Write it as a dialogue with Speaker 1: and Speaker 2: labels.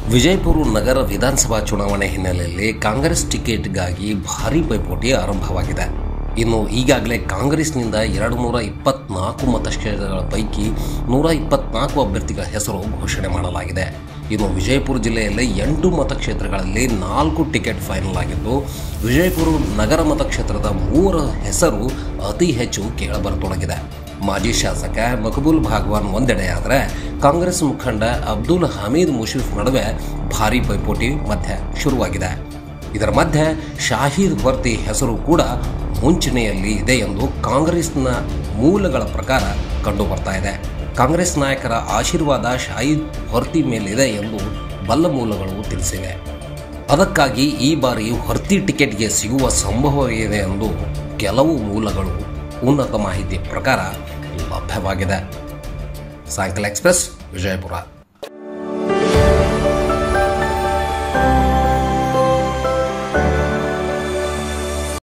Speaker 1: ವಿಜಯಪುರ ನಗರ ವಿಧಾನಸಭಾ ಚುನಾವಣೆ ಹಿನ್ನೆಲೆಯಲ್ಲಿ ಕಾಂಗ್ರೆಸ್ ಟಿಕೆಟ್ಗಾಗಿ ಭಾರೀ ಪೈಪೋಟಿ ಆರಂಭವಾಗಿದೆ ಇನ್ನು ಈಗಾಗಲೇ ಕಾಂಗ್ರೆಸ್ನಿಂದ ಎರಡು ನೂರ ಇಪ್ಪತ್ನಾಲ್ಕು ಮತಕ್ಷೇತ್ರಗಳ ಪೈಕಿ ನೂರ ಇಪ್ಪತ್ನಾಲ್ಕು ಅಭ್ಯರ್ಥಿಗಳ ಹೆಸರು ಘೋಷಣೆ ಮಾಡಲಾಗಿದೆ ಇನ್ನು ವಿಜಯಪುರ ಜಿಲ್ಲೆಯಲ್ಲಿ ಎಂಟು ಮತಕ್ಷೇತ್ರಗಳಲ್ಲಿ ನಾಲ್ಕು ಟಿಕೆಟ್ ಫೈನಲ್ ಆಗಿದ್ದು ವಿಜಯಪುರ ನಗರ ಮತಕ್ಷೇತ್ರದ ಮೂವರ ಹೆಸರು ಅತಿ ಹೆಚ್ಚು ಕೇಳಬರತೊಡಗಿದೆ ಮಾಜಿ ಶಾಸಕ ಮಕಬೂಲ್ ಭಾಗವಾನ್ ಒಂದೆಡೆಯಾದರೆ ಕಾಂಗ್ರೆಸ್ ಮುಖಂಡ ಅಬ್ದುಲ್ ಹಮೀದ್ ಮುಷೀಫ್ ನಡುವೆ ಭಾರೀ ಪೈಪೋಟಿ ಮಧ್ಯೆ ಶುರುವಾಗಿದೆ ಇದರ ಮಧ್ಯೆ ಶಾಹೀದ್ ಹೊರ್ತಿ ಹೆಸರು ಕೂಡ ಮುಂಚೂಣಿಯಲ್ಲಿ ಇದೆ ಎಂದು ಕಾಂಗ್ರೆಸ್ನ ಮೂಲಗಳ ಪ್ರಕಾರ ಕಂಡು ಬರ್ತಾ ಇದೆ ಕಾಂಗ್ರೆಸ್ ನಾಯಕರ ಆಶೀರ್ವಾದ ಶಾಹೀದ್ ಹೊರ್ತಿ ಮೇಲಿದೆ ಎಂದು ಬಲ್ಲ ಮೂಲಗಳು ತಿಳಿಸಿವೆ ಅದಕ್ಕಾಗಿ ಈ ಬಾರಿ ಹೊರ್ತಿ ಟಿಕೆಟ್ಗೆ ಸಿಗುವ ಸಂಭವವಿದೆ ಎಂದು ಕೆಲವು ಮೂಲಗಳು ಉನ್ನತ ಮಾಹಿತಿ ಪ್ರಕಾರ ಲಭ್ಯವಾಗಿದೆ ಸಾಯಂಕಾಲ ಎಕ್ಸ್ಪ್ರೆಸ್ ವಿಜಯಪುರ